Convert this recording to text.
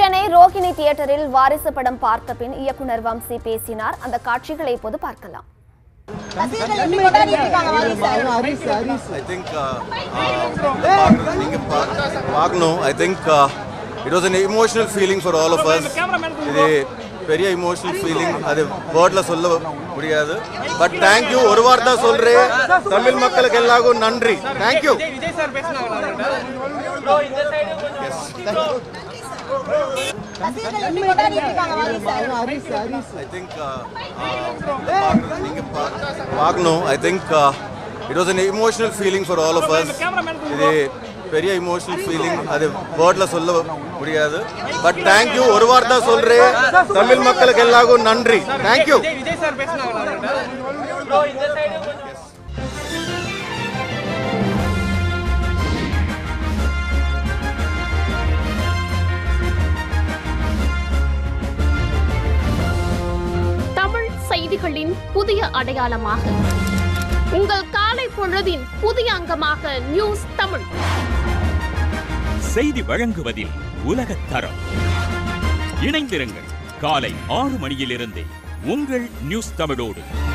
சென்னை ரோகிணி தியேட்டரில் வாரிசு படம் பார்த்த பின் இயக்குனர் வம்சி பேசினார் அந்த காட்சிகளை இப்போது பார்க்கலாம் ரசிகர்கள் எப்படி கொண்டாடிட்டு இருக்காங்க வாரிசு I think uh, uh, நீங்க பா- பார்க்கணும் I think it was an emotional feeling for all of us இது பெரிய எமோஷனல் ஃபீலிங் அது வேர்ட்ல சொல்ல முடியாது பட் தேங்க்யூ ஒரு வார்த்தை சொல்றேன் தமிழ் மக்களுக்கு எல்லாருக்கும் நன்றி தேங்க்யூ விஜய் சார் பேசினாங்களா ரசிகர்கள் எப்படி கொண்டாடிட்டு இருக்காங்க வாரிசு ஐ திங்க் நீங்க பா- பார்க்கணும் I think it was an emotional feeling for all of us இது பெரிய எமோஷனல் ஃபீலிங் அது வேர்ட்ல சொல்ல முடியாது பட் தேங்க்யூ ஒரு வார்த்தை சொல்றேன் தமிழ் மக்களுக்கு எல்லாருக்கும் நன்றி தேங்க்யூ விஜய் சார் பேசினாங்களா தமிழ் செய்திகளின் புதிய அடையாளமாக உங்கள் காலை பொழுதின் புதிய அங்கமாக நியூஸ் தமிழ் செய்தி வழங்குவதில் உலகத் தரம் இணைந்திருங்கள் காலை ஆறு மணியிலிருந்தே உங்கள் நியூஸ் தமிழோடு